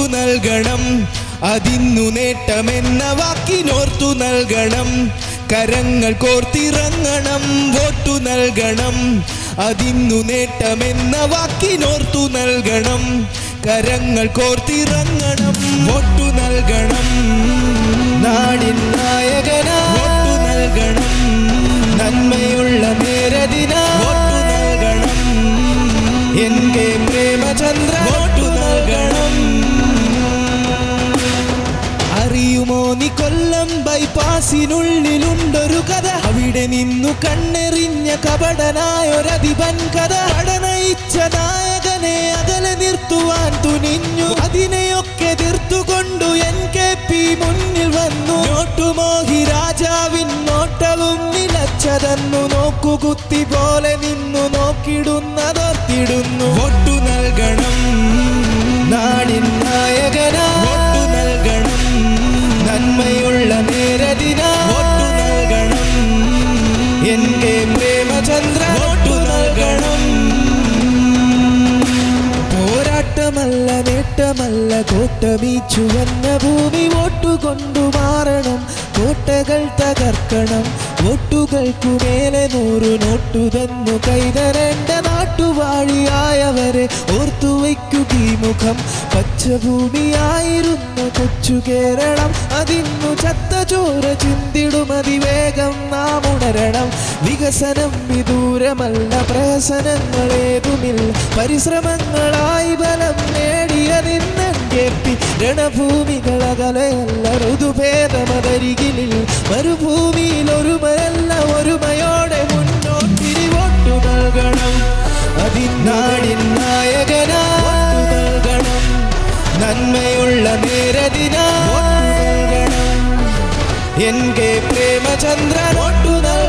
നൽകണം അതിന്നു നേട്ടമെന്ന വാക്കിനോർത്തു നൽകണം കരങ്ങൾ കോർത്തിറങ്ങണം വോട്ടു നൽകണം അതിന്നു നേട്ടമെന്ന വാക്കിനോർത്തു നൽകണം കരങ്ങൾ കോർത്തിറങ്ങണം വോട്ടു നൽകണം നാടിൻ നായകന വോട്ടു നൽകണം നന്മയുള്ള നേരതിന വോട്ടു നൽകണം എൻ കെ പ്രേമചന്ദ്ര വോട്ടു നൽകണം അറിയുമോ നീ കൊല്ലം ബൈപ്പാസിനുള്ളിലുണ്ടൊരു കഥ അവിടെ നിന്നു കണ്ണെറിഞ്ഞ കപടനായൊരധിപൻ കഥ പടനയിച്ച നായകനെ അകലെ നിർത്തുവാൻ തുനിഞ്ഞു അതിനെയൊക്കെ എതിർത്തുകൊണ്ടു എൻ കെ പി മുന്നിൽ വന്നു നോട്ടുമോഹി രാജാവിൻ നോട്ടവും നിലച്ചതന്നു നോക്കുകുത്തി പോലെ നിന്നു നോക്കിടുന്നതോർത്തിടുന്നു വോട്ടു നൽകണം നാടിൻ നായകന വോട്ടു നൽകണം നന്മയുള്ള നേരതിന വോട്ടു നൽകണം എൻ കെ പ്രേമചന്ദ്ര വോട്ടു നൽകണം പോരാട്ടമല്ല നേട്ടമല്ല കോട്ടമീ ചുവന്ന ഭൂമി വോട്ടുകൊണ്ടു മാറണം കോട്ടകൾ തകർക്കണം വോട്ടുകൾക്കു മേലെ നൂറു നോട്ടു തന്നു കൈതരേണ്ട നാട്ടുവാഴിയായവരെ ഓർത്തു വയ്ക്കുക ഈ മുഖം പച്ചഭൂമിയായിരുന്നു കൊച്ചു കേരളം അതിന്നു ചത്ത ചോര ചിന്തിടും അതിവേഗം നാം ഉണരണം വികസനം വിദൂരമല്ല പ്രഹസനങ്ങളേതുമില്ല പരിശ്രമങ്ങളായി ബലം നേടിയതിന്നെത്തി രണഭൂമികളകലയല്ല ഋതുഭേദമതരികിലിൽ മരുഭൂമിയിൽ ഒരുമയല്ല ഒരുമയോടെ മുന്നോട്ടിരി വോട്ടു നൽകണം അതിനാടിൻ നായകന നൽകണം നന്മയുള്ള നേരതിന നൽകണം എൻ കെ പ്രേമചന്ദ്ര വോട്ടു നൽകണം